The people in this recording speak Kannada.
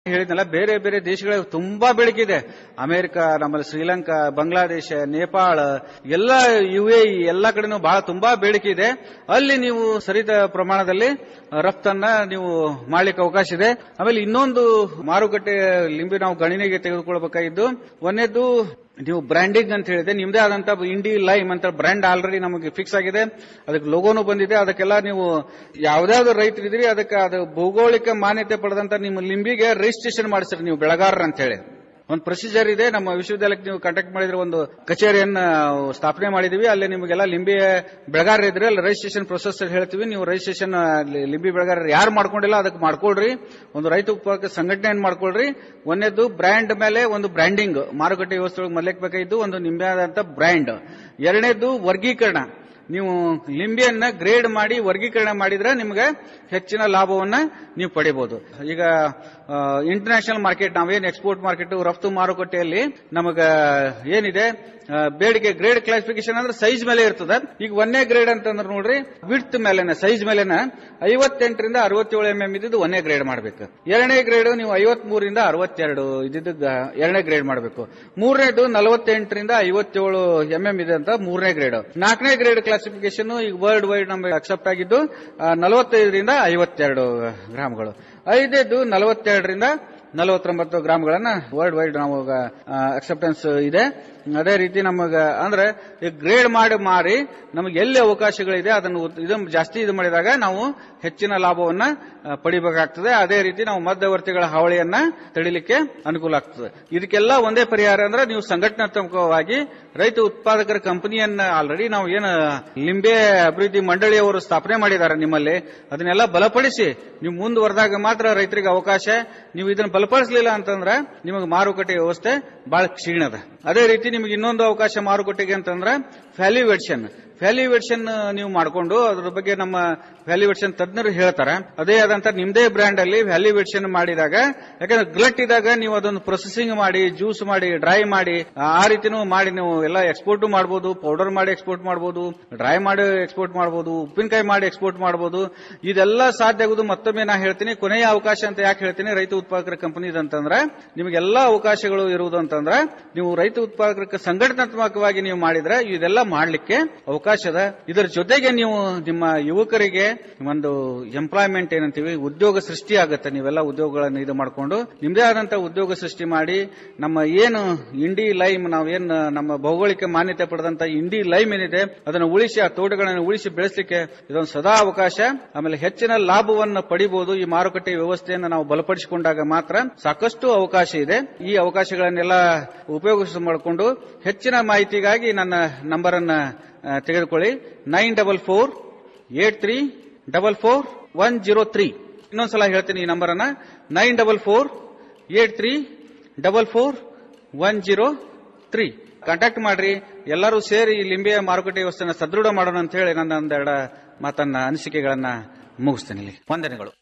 ಹೇಳಿದ್ನಲ್ಲ ಬೇರೆ ಬೇರೆ ದೇಶಗಳಿಗೆ ತುಂಬಾ ಬೆಳಕಿದೆ ಅಮೆರಿಕ ನಮ್ಮಲ್ಲಿ ಶ್ರೀಲಂಕಾ ಬಾಂಗ್ಲಾದೇಶ ನೇಪಾಳ ಎಲ್ಲ ಯು ಎ ಎಲ್ಲ ಕಡೆನೂ ಬಹಳ ತುಂಬಾ ಬೇಡಿಕೆ ಇದೆ ಅಲ್ಲಿ ನೀವು ಸರಿದ ಪ್ರಮಾಣದಲ್ಲಿ ರಫ್ತನ್ನ ನೀವು ಮಾಡ್ಲಿಕ್ಕೆ ಅವಕಾಶ ಇದೆ ಆಮೇಲೆ ಇನ್ನೊಂದು ಮಾರುಕಟ್ಟೆ ಲಿಂಬಿ ನಾವು ಗಣನೆಗೆ ತೆಗೆದುಕೊಳ್ಬೇಕಾಗಿದ್ದು ಒಂದೇದ್ದು ನೀವು ಬ್ರ್ಯಾಂಡಿಂಗ್ ಅಂತ ಹೇಳಿದೆ ನಿಮ್ದೇ ಆದಂತ ಇಂಡಿ ಲೈಮ್ ಅಂತ ಬ್ರ್ಯಾಂಡ್ ಆಲ್ರೆಡಿ ನಮಗೆ ಫಿಕ್ಸ್ ಆಗಿದೆ ಅದಕ್ಕೆ ಲೋಗೋನು ಬಂದಿದೆ ಅದಕ್ಕೆಲ್ಲ ನೀವು ಯಾವ್ದಾದ್ರು ರೈತರಿದ್ರಿ ಅದಕ್ಕೆ ಅದು ಭೌಗೋಳಿಕ ಮಾನ್ಯತೆ ಪಡೆದಂತ ನಿಮ್ಮ ಲಿಂಬಿಗೆ ರಿಜಿಸ್ಟ್ರೇಷನ್ ಮಾಡಿಸ್ರಿ ನೀವು ಬೆಳಗಾರರು ಅಂತ ಹೇಳಿ ಒಂದು ಪ್ರೊಸೀಜರ್ ಇದೆ ನಮ್ಮ ವಿಶ್ವವಿದ್ಯಾಲಯಕ್ಕೆ ನೀವು ಕಾಂಟ್ಯಾಕ್ಟ್ ಮಾಡಿದ್ರೆ ಒಂದು ಕಚೇರಿಯನ್ನ ಸ್ಥಾಪನೆ ಮಾಡಿದೀವಿ ಅಲ್ಲಿ ನಿಮಗೆಲ್ಲ ಲಿಂಬಿ ಬೆಳಗಾರ ಇದ್ರೆ ಅಲ್ಲಿ ರಿಜಿಸ್ಟ್ರೇಷನ್ ಪ್ರೊಸೆಸ್ ಹೇಳ್ತೀವಿ ನೀವು ರಿಜಿಸ್ಟ್ರೇಷನ್ ಲಿಂಬಿ ಬೆಳಗಾರ ಯಾರು ಮಾಡ್ಕೊಂಡಿಲ್ಲ ಅದಕ್ಕೆ ಮಾಡ್ಕೊಳ್ರಿ ಒಂದು ರೈತ ಉತ್ಪಾದಕ ಸಂಘಟನೆಯನ್ನು ಮಾಡ್ಕೊಳ್ರಿ ಒಂದೇದು ಬ್ರ್ಯಾಂಡ್ ಮೇಲೆ ಒಂದು ಬ್ರ್ಯಾಂಡಿಂಗ್ ಮಾರುಕಟ್ಟೆ ವ್ಯವಸ್ಥೆ ಒಳಗೆ ಮಲ್ಯಕ್ ಬೇಕಾಗಿದ್ದು ಒಂದು ನಿಂಬೆಯಾದಂತ ಬ್ರ್ಯಾಂಡ್ ಎರಡನೇದು ವರ್ಗೀಕರಣ ನೀವು ಲಿಂಬೆಯನ್ನ ಗ್ರೇಡ್ ಮಾಡಿ ವರ್ಗೀಕರಣ ಮಾಡಿದ್ರೆ ನಿಮಗೆ ಹೆಚ್ಚಿನ ಲಾಭವನ್ನ ನೀವು ಪಡಿಬಹುದು ಈಗ ಇಂಟರ್ನ್ಯಾಷನಲ್ ಮಾರ್ಕೆಟ್ ನಾವೇನು ಎಕ್ಸ್ಪೋರ್ಟ್ ಮಾರ್ಕೆಟ್ ರಫ್ತು ಮಾರುಕಟ್ಟೆಯಲ್ಲಿ ನಮಗ ಏನಿದೆ ಆ, ಬೇಡಿಕೆ ಗ್ರೇಡ್ ಕ್ಲಾಸಿಫಿಕೇಶನ್ ಅಂದ್ರೆ ಸೈಜ್ ಮೇಲೆ ಇರ್ತದೆ ಈಗ ಒಂದೇ ಗ್ರೇಡ್ ಅಂತಂದ್ರೆ ನೋಡ್ರಿ ವಿಡ್ತ್ ಮೇಲೆನ ಸೈಜ್ ಮೇಲೆನ ಐವತ್ತೆಂಟರಿಂದ ಅರವತ್ತೇಳು ಎಂ ಎಂ ಇದ್ದು ಒಂದೇ ಗ್ರೇಡ್ ಮಾಡಬೇಕು ಎರಡನೇ ಗ್ರೇಡ್ ನೀವು ಐವತ್ ಮೂರಿಂದ ಅರವತ್ತೆರಡು ಇದ್ದಿದ್ದು ಗ- ಎರಡನೇ ಗ್ರೇಡ್ ಮಾಡಬೇಕು ಮೂರನೇದು ನಲವತ್ತೆಂಟರಿಂದ ಐವತ್ತೇಳು ಎಂ ಎಂ ಇದೆ ಅಂತ ಮೂರನೇ ಗ್ರೇಡ್ ನಾಲ್ಕನೇ ಗ್ರೇಡ್ ಕ್ಲಾಸಿಫಿಕೇಶನ್ ಈಗ ವರ್ಲ್ಡ್ ವೈಡ್ ನಮಗೆ ಅಕ್ಸೆಪ್ಟ್ ಆಗಿದ್ದು ಆ, ನಲವತ್ತೈದರಿಂದ ಐವತ್ತೆರಡು ಗ್ರಾಮ್ಗಳು ಐದನೇದು ನಲವತ್ತೆರಡರಿಂದ ನಲವತ್ತೊಂಬತ್ತು ಗ್ರಾಮ್ಗಳನ್ನ ವರ್ಲ್ಡ್ ವೈಡ್ ನಾವು ಅಕ್ಸೆಪ್ಟೆನ್ಸ್ ಇದೆ ಅದೇ ರೀತಿ ನಮಗ ಅಂದ್ರೆ ಗ್ರೇಡ್ ಮಾಡಿ ಮಾರಿ ನಮಗೆ ಎಲ್ಲಿ ಅವಕಾಶಗಳಿದೆ ಅದನ್ನು ಉತ್- ಇದನ್ನು ಜಾಸ್ತಿ ಇದು ಮಾಡಿದಾಗ ನಾವು ಹೆಚ್ಚಿನ ಲಾಭವನ್ನ ಆ, ಪಡಿಬೇಕಾಗ್ತದೆ ಅದೇ ರೀತಿ ನಾವು ಮಧ್ಯವರ್ತಿಗಳ ಹಾವಳಿಯನ್ನ ತಡಿಲಿಕ್ಕೆ ಅನುಕೂಲ ಆಗ್ತದೆ ಇದಕ್ಕೆಲ್ಲ ಒಂದೇ ಪರಿಹಾರ ಅಂದ್ರೆ ನೀವು ಸಂಘಟನಾತ್ಮಕವಾಗಿ ರೈತ ಉತ್ಪಾದಕರ ಕಂಪನಿಯನ್ನ ಆಲ್ರೆಡಿ ನಾವು ಏನು ಲಿಂಬೆ ಅಭಿವೃದ್ಧಿ ಮಂಡಳಿಯವರು ಸ್ಥಾಪನೆ ಮಾಡಿದ್ದಾರೆ ನಿಮ್ಮಲ್ಲಿ ಅದನ್ನೆಲ್ಲ ಬಲಪಡಿಸಿ ನೀವು ಮುಂದುವರೆದಾಗ ಮಾತ್ರ ರೈತರಿಗೆ ಅವಕಾಶ ನೀವು ಇದನ್ನು ಬಲಪಡಿಸಲಿಲ್ಲ ಅಂತಂದ್ರೆ ನಿಮಗೆ ಮಾರುಕಟ್ಟೆ ವ್ಯವಸ್ಥೆ ಬಹಳ ಕ್ಷೀಣದ ಅದೇ ರೀತಿ ನಿಮಗೆ ಇನ್ನೊಂದು ಅವಕಾಶ ಮಾರುಕಟ್ಟೆಗೆ ಅಂತಂದ್ರೆ ವ್ಯಾಲ್ಯೂವೇಷನ್ ವ್ಯಾಲ್ಯೂವೇಷನ್ ನೀವು ಮಾಡಿಕೊಂಡು ಅದ್ರ ಬಗ್ಗೆ ನಮ್ಮ ವ್ಯಾಲ್ಯೂವೇಷನ್ ತಜ್ಞರು ಹೇಳ್ತಾರೆ ಅದೇ ಆದಂತ ನಿಮ್ದೇ ಬ್ರ್ಯಾಂಡ್ ಅಲ್ಲಿ ವ್ಯಾಲ್ಯೂವೇಷನ್ ಮಾಡಿದಾಗ ಯಾಕಂದ್ರೆ ಗ್ಲಟ್ ಇದ್ದಾಗ ನೀವು ಅದನ್ನು ಪ್ರೊಸೆಸಿಂಗ್ ಮಾಡಿ ಜ್ಯೂಸ್ ಮಾಡಿ ಡ್ರೈ ಮಾಡಿ ಆ ರೀತಿನೂ ಮಾಡಿ ನೀವು ಎಲ್ಲ ಎಕ್ಸ್ಪೋರ್ಟ್ ಮಾಡಬಹುದು ಪೌಡರ್ ಮಾಡಿ ಎಕ್ಸ್ಪೋರ್ಟ್ ಮಾಡಬಹುದು ಡ್ರೈ ಮಾಡಿ ಎಕ್ಸ್ಪೋರ್ಟ್ ಮಾಡಬಹುದು ಉಪ್ಪಿನಕಾಯಿ ಮಾಡಿ ಎಕ್ಸ್ಪೋರ್ಟ್ ಮಾಡಬಹುದು ಇದೆಲ್ಲ ಸಾಧ್ಯ ಆಗುದು ಮತ್ತೊಮ್ಮೆ ನಾ ಹೇಳ್ತೀನಿ ಕೊನೆಯ ಅವಕಾಶ ಅಂತ ಯಾಕೆ ಹೇಳ್ತೀನಿ ರೈತ ಉತ್ಪಾದಕರ ಕಂಪನಿ ಅಂತಂದ್ರೆ ನಿಮಗೆಲ್ಲ ಅವಕಾಶಗಳು ಇರುವುದು ಅಂತಂದ್ರೆ ನೀವು ರೈತ ಉತ್ಪಾದಕರ ಸಂಘಟನಾತ್ಮಕವಾಗಿ ನೀವು ಮಾಡಿದ್ರೆ ಇದೆಲ್ಲ ಮಾಡ್ಲಿಕ್ಕೆ ಅವಕಾಶ ಅದ ಇದರ ಜೊತೆಗೆ ನೀವು ನಿಮ್ಮ ಯುವಕರಿಗೆ ಒಂದು ಎಂಪ್ಲಾಯ್ಮೆಂಟ್ ಏನಂತೀವಿ ಉದ್ಯೋಗ ಸೃಷ್ಟಿ ಆಗುತ್ತೆ ನೀವೆಲ್ಲ ಉದ್ಯೋಗಗಳನ್ನು ಇದು ಮಾಡಿಕೊಂಡು ನಿಮ್ದೇ ಆದಂತ ಉದ್ಯೋಗ ಸೃಷ್ಟಿ ಮಾಡಿ ನಮ್ಮ ಏನು ಇಂಡಿ ಲೈಮ್ ನಾವೇನ್ ನಮ್ಮ ಭೌಗೋಳಿಕ ಮಾನ್ಯತೆ ಪಡೆದಂತ ಇಂಡಿ ಲೈಮ್ ಏನಿದೆ ಅದನ್ನು ಉಳಿಸಿ ಆ ತೋಟಗಳನ್ನು ಉಳಿಸಿ ಬೆಳೆಸಲಿಕ್ಕೆ ಇದೊಂದು ಸದಾ ಅವಕಾಶ ಆಮೇಲೆ ಹೆಚ್ಚಿನ ಲಾಭವನ್ನು ಪಡಿಬಹುದು ಈ ಮಾರುಕಟ್ಟೆ ವ್ಯವಸ್ಥೆಯನ್ನು ನಾವು ಬಲಪಡಿಸಿಕೊಂಡಾಗ ಮಾತ್ರ ಸಾಕಷ್ಟು ಅವಕಾಶ ಇದೆ ಈ ಅವಕಾಶಗಳನ್ನೆಲ್ಲ ಉಪಯೋಗಿಸಿ ಮಾಡಿಕೊಂಡು ಹೆಚ್ಚಿನ ಮಾಹಿತಿಗಾಗಿ ನನ್ನ ನಂಬರ್ ಅನ್ನ ಆ, ತೆಗೆದುಕೊಳ್ಳಿ nine double four eight three double four one zero three ಇನ್ನೊಂದ್ಸಲ ಹೇಳ್ತೀನಿ ಈ ನಂಬರ್ ಅನ್ನ nine double four eight three double four one zero three contact ಮಾಡ್ರಿ ಎಲ್ಲರೂ ಸೇರಿ ಈ ಲಿಂಬೆಯ ಮಾರುಕಟ್ಟೆ ವ್ಯವಸ್ಥೆನ ಸದೃಢ ಮಾಡೋಣ ಅಂತ ಹೇಳಿ ನನ್ನ ಒಂದೆರಡ ಮಾತನ್ನ ಅನಿಸಿಕೆಗಳನ್ನ ಮುಗಿಸ್ತೇನೆ ಇಲ್ಲಿ ವಂದನೆಗಳು